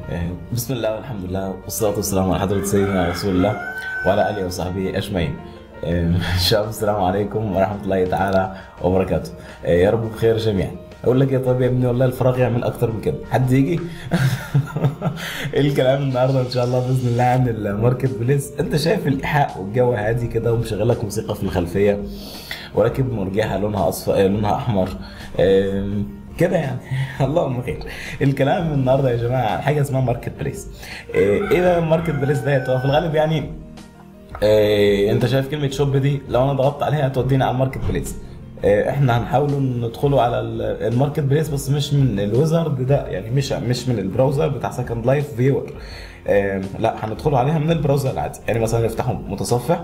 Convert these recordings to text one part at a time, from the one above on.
بسم الله والحمد لله والصلاة والسلام على حضرة سيدنا رسول الله وعلى آله وصحبه أجمعين. شباب السلام عليكم ورحمة الله تعالى وبركاته. يا رب بخير جميعا. اقول لك يا طيب يا ابني والله الفراغ يعمل اكتر من كده حد يجي الكلام النهارده ان شاء الله باذن الله عن الماركت بليس انت شايف الايحاء والجو هادي كده ومشغلك موسيقى في الخلفيه وراكب مرجحه لونها اصفر لونها احمر آم، كده يعني اللهم خير الكلام النهارده يا جماعه عن حاجه اسمها ماركت بليس آه، ايه ده الماركت بليس ده هو في الغالب يعني آه، انت شايف كلمه شوب دي لو انا ضغطت عليها هتوديني على الماركت بليس آه، احنا هنحاول ندخلوا على ال- الماركت بليس بس مش من الويزرد ده يعني مش مش من البراوزر بتاع سكند لايف فيور لا هندخلوا عليها من البراوزر العادي يعني مثلا نفتحوا متصفح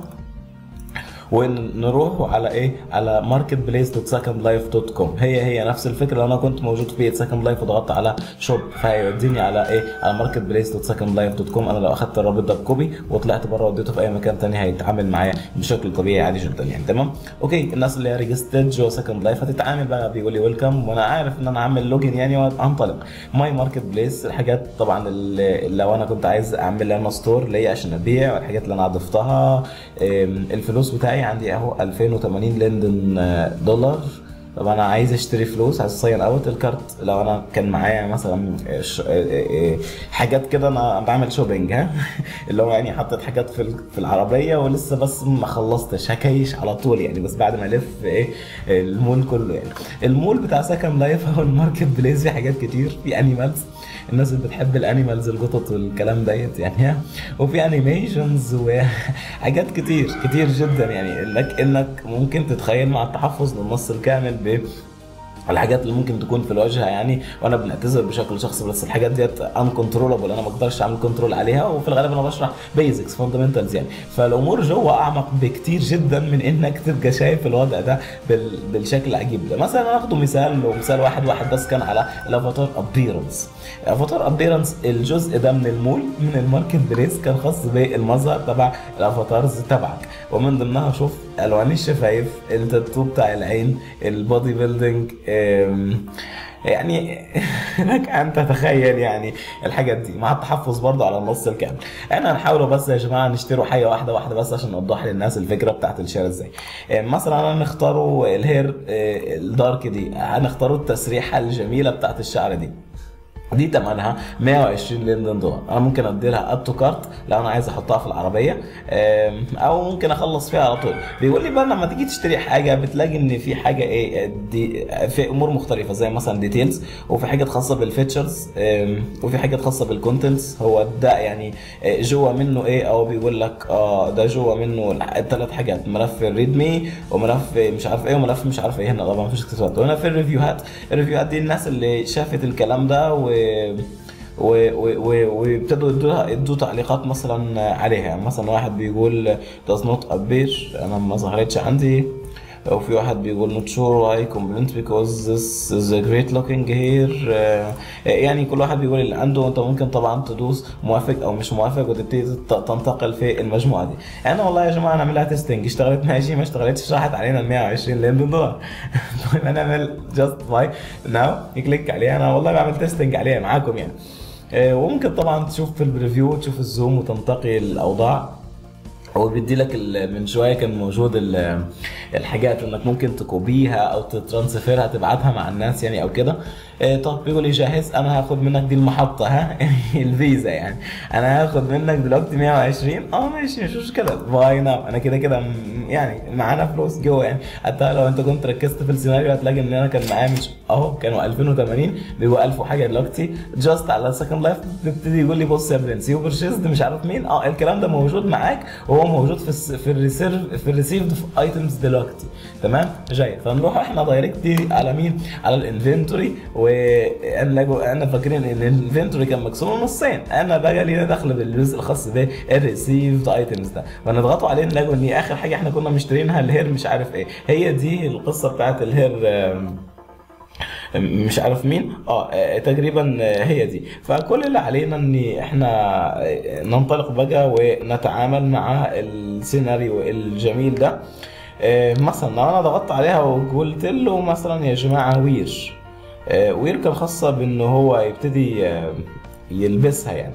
ونروح على ايه على ماركت بليس دوت سكند لايف دوت كوم هي هي نفس الفكره لو انا كنت موجود في سكند لايف وضغطت على شوب فهيوديني على ايه على ماركت بليس دوت سكند لايف دوت كوم انا لو اخدت الرابط ده بكوبي وطلعت بره وديته في اي مكان تاني هيتعامل معايا بشكل طبيعي عادي جدا يعني تمام اوكي الناس اللي هي ريجستد جوه سكند لايف هتتعامل بقى بيقول لي ويلكم وانا عارف ان انا عامل لوجن يعني وانطلق ماي ماركت بليس الحاجات طبعا اللي لو انا كنت عايز اعمل انا ستور ليا عشان ابيع والحاجات اللي انا ضفتها أم، الفلوس بتاعي عندي اهو 2080 لندن آه، دولار طب انا عايز اشتري فلوس عايز اصين اوت الكارت لو انا كان معايا مثلا آه، ش- آه، آه، آه، حاجات كده انا بعمل شوبينج ها اللي هو يعني حطيت حاجات في ال- في العربيه ولسه بس ما خلصتش هكيش على طول يعني بس بعد ما الف ايه المول كله يعني المول بتاع سكن لايف او الماركت بليس في حاجات كتير في انيمالز الناس اللي بتحب الانيمالز القطط والكلام ديت يعني ها وفي انيميشنز وحاجات كتير كتير جدا يعني انك انك ممكن تتخيل مع التحفظ للنص الكامل ب الحاجات اللي ممكن تكون في الواجهه يعني وانا بنعتذر بشكل شخصي بس الحاجات ديت ان كنترولابل انا ما اقدرش اعمل كنترول عليها وفي الغالب انا بشرح بيزكس فاندمنتالز يعني فالامور جوه اعمق بكتير جدا من انك تبقى شايف الوضع ده بال... بالشكل العجيب ده مثلا ناخده مثال ومثال واحد واحد بس كان على الافاتار ابيرنس افاتار ابيرنس الجزء ده من المول من الماركت بليس كان خاص بالمظهر تبع الافاتارز تبعك ومن ضمنها شوف الوان الشفايف التاتو بتاع العين البودي بيلدينج أم، يعني لك ان تتخيل يعني الحاجات دي مع التحفظ برضه على النص الكامل احنا هنحاولوا بس يا جماعه نشتروا حاجه واحده واحده بس عشان نوضح للناس الفكره بتاعت الشارع ازاي أم، مثلا هنختاروا الهير أه، الدارك دي هنختاروا التسريحه الجميله بتاعت الشعر دي دي ثمنها 120 لندن دولار انا ممكن ادي لها اد تو كارت لو انا عايز احطها في العربيه أم، او ممكن اخلص فيها على طول بيقول لي بقى لما تيجي تشتري حاجه بتلاقي ان في حاجه ايه دي في امور مختلفه زي مثلا ديتيلز وفي حاجات خاصه بالفيتشرز أم، وفي حاجات خاصه بالكونتنتس هو ده يعني آه، جوه منه ايه او بيقول لك اه ده جوه منه الثلاث حاجات ملف الريدمي وملف مش عارف ايه وملف مش عارف ايه هنا طبعا مفيش اكتسابات وهنا في الريفيوهات الريفيوهات دي الناس اللي شافت الكلام ده و و- و- و- وابتدوا يدوا يدوا تعليقات مثلا عليها يعني مثلا واحد بيقول does not appear انا ما ظهرتش عندي وفي واحد بيقول not sure why compliment because this is a great looking here آه، يعني كل واحد بيقول اللي عنده انت ممكن طبعا تدوس موافق او مش موافق وتبتدي ت- تنتقل في المجموعه دي انا والله يا جماعه نعملها تيستنج اشتغلت ماشي ما اشتغلتش راحت علينا ال 120 لندن دولار طيب هنعمل جاست باي ناو يكليك عليها انا والله بعمل تيستنج عليها معاكم يعني آه، وممكن طبعا تشوف في الريفيو تشوف الزوم وتنتقي الاوضاع هو بيدي لك ال- من شويه كان موجود ال- الحاجات انك ممكن تكوبيها او تترانسفيرها تبعتها مع الناس يعني او كده إيه طب بيقول لي جاهز انا هاخد منك دي المحطه ها الفيزا يعني انا هاخد منك دلوقتي 120 اه ماشي مش مشكله باي ناو انا كده كده م- يعني معانا فلوس جوه يعني حتى لو انت كنت ركزت في السيناريو هتلاقي ان انا كان معايا مش اهو كانوا 2080 بيبقوا 1000 وحاجه دلوقتي جاست على سكند لايف بيبتدي يقول لي بص يا برنس يو برشيزد مش عارف مين اه الكلام ده موجود معاك وهو موجود في الس- في الريسيرف في الريسيفد ايتمز دلوقتي تمام جاي فنروح احنا دايركتلي على مين على الانفنتوري وانا انا فاكرين ان الانفنتوري كان مقسوم نصين انا بقى لينا دخل بالجزء الخاص بالريسيفد ايتمز ده فنضغطوا عليه نلاقوا ان اخر حاجه احنا كنا مشترينها الهير مش عارف ايه هي دي القصه بتاعت الهير آم، مش عارف مين اه آه، تقريبا آه، هي دي فكل اللي علينا ان احنا آه، ننطلق بقى ونتعامل مع السيناريو الجميل ده آه، مثلا لو انا ضغطت عليها وقلت له مثلا يا جماعه وير آه، وير كان خاصه بان هو يبتدي آه، يلبسها يعني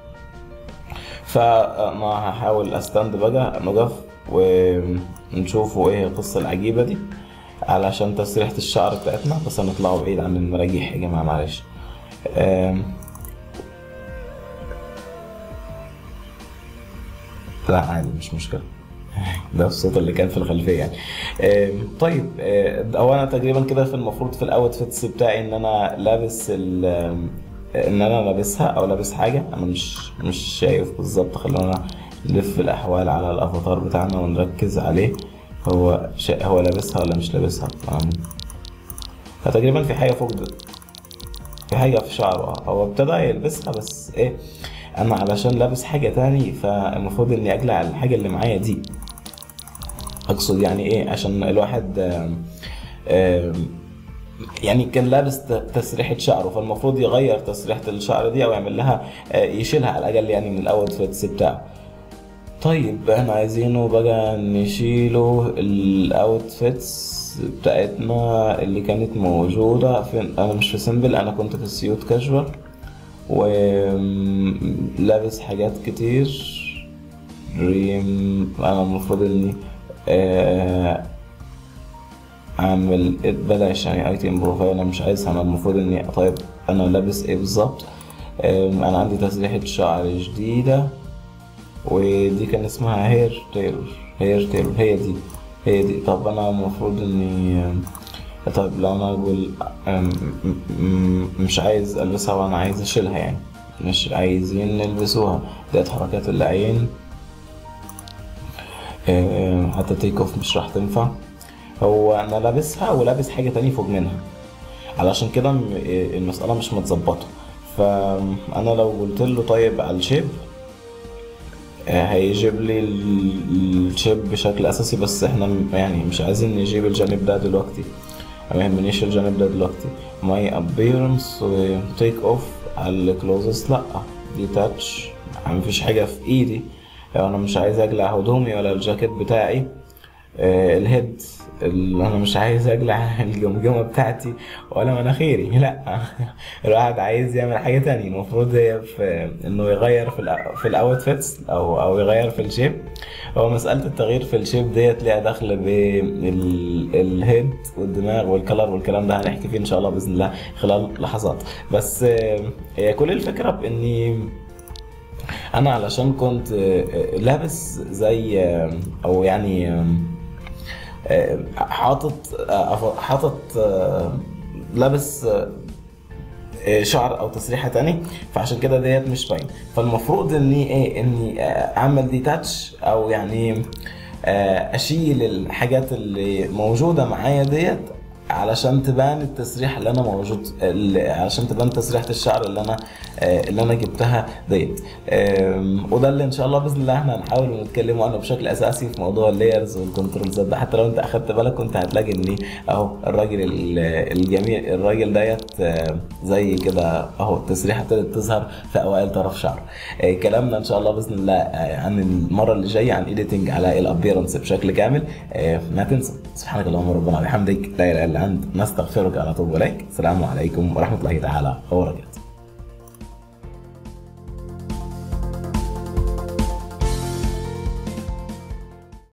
فانا هحاول استند بقى نقف ونشوفوا ايه القصة العجيبة دي علشان تسريحة الشعر بتاعتنا بس هنطلعوا بعيد عن المراجيح يا جماعة معلش آم، لا عادي مش مشكلة ده الصوت اللي كان في الخلفية يعني آم، طيب آه، هو انا تقريبا كده في المفروض في الاوتفيتس بتاعي ان انا لابس ال آم، ان انا لابسها او لابس حاجة انا مش مش شايف بالظبط خلونا نلف الاحوال على الافاتار بتاعنا ونركز عليه هو شا... هو لابسها ولا مش لابسها آم، فتقريبا في حاجة فوق ده في حاجة في شعره آه. هو ابتدى يلبسها بس ايه انا علشان لابس حاجة تاني فالمفروض اني اقلع الحاجة اللي معايا دي اقصد يعني ايه عشان الواحد آم، آم، يعني كان لابس ت- تسريحة شعره فالمفروض يغير تسريحة الشعر دي او يعمل لها آه، يشيلها على الاقل يعني من الاوتفيتس بتاعه طيب احنا عايزينه بقى نشيله الاوتفيتس بتاعتنا اللي كانت موجودة في انا مش في سيمبل انا كنت في السيوت كاجوال ولابس حاجات كتير ريم انا المفروض اني آه، اعمل بلاش يعني ايتم بروفايل انا مش عايز انا المفروض اني طيب انا لابس ايه بالظبط آم، انا عندي تسريحة شعر جديدة ودي كان اسمها هير تيلر هير تيلر هي دي هي دي طب انا المفروض اني طيب لو انا اقول أم، م- م- مش عايز البسها وانا عايز اشيلها يعني مش عايزين نلبسوها ديت حركات العين أم، حتى تيك اوف مش راح تنفع هو انا لابسها ولابس حاجة تانية فوق منها علشان كده م- المسألة مش متظبطة فانا لو قلت له طيب على الشيب آه، هيجيب لي ال- الشيب بشكل اساسي بس احنا م- يعني مش عايزين نجيب الجانب ده دلوقتي ما يهمنيش الجانب ده دلوقتي ماي ابيرنس وتيك اوف على الكلوزس لا دي تاتش مفيش حاجه في ايدي لو انا مش عايز اقلع هدومي ولا الجاكيت بتاعي آه، الهيد اللي انا مش عايز اقلع الجمجمه بتاعتي ولا مناخيري لا الواحد عايز يعمل حاجه تانية المفروض هي في انه يغير في الأ- في الاوتفيتس او او يغير في الشيب هو مساله التغيير في الشيب ديت ليها دخل بالهيد والدماغ والكلر والكلام ده هنحكي فيه ان شاء الله باذن الله خلال لحظات بس آه، هي كل الفكره باني انا علشان كنت آه، آه، لابس زي آه، او يعني آه، آه، حاطط آه، حاطط آه، لابس آه، آه، شعر او تسريحه تاني فعشان كده ديت مش باين فالمفروض اني ايه اني آه، اعمل ديتاتش او يعني آه، اشيل الحاجات اللي موجوده معايا ديت علشان تبان التسريح اللي انا موجود اللي- علشان تبان تسريحه الشعر اللي انا آه، اللي انا جبتها ديت آم، وده اللي ان شاء الله باذن الله احنا هنحاول نتكلموا عنه بشكل اساسي في موضوع اللايرز والكنترولزات ده حتى لو انت اخدت بالك كنت هتلاقي ان اهو الراجل ال- الجميل الراجل ديت آه، زي كده اهو التسريحه ابتدت تظهر في اوائل طرف شعر آه، كلامنا ان شاء الله باذن الله آه، عن المره اللي جايه عن ايديتنج على الابيرنس بشكل كامل آه، ما تنسى سبحانك اللهم ربنا وبحمدك لا اله الا انت نستغفرك ونتوب اليك السلام عليكم ورحمه الله تعالى وبركاته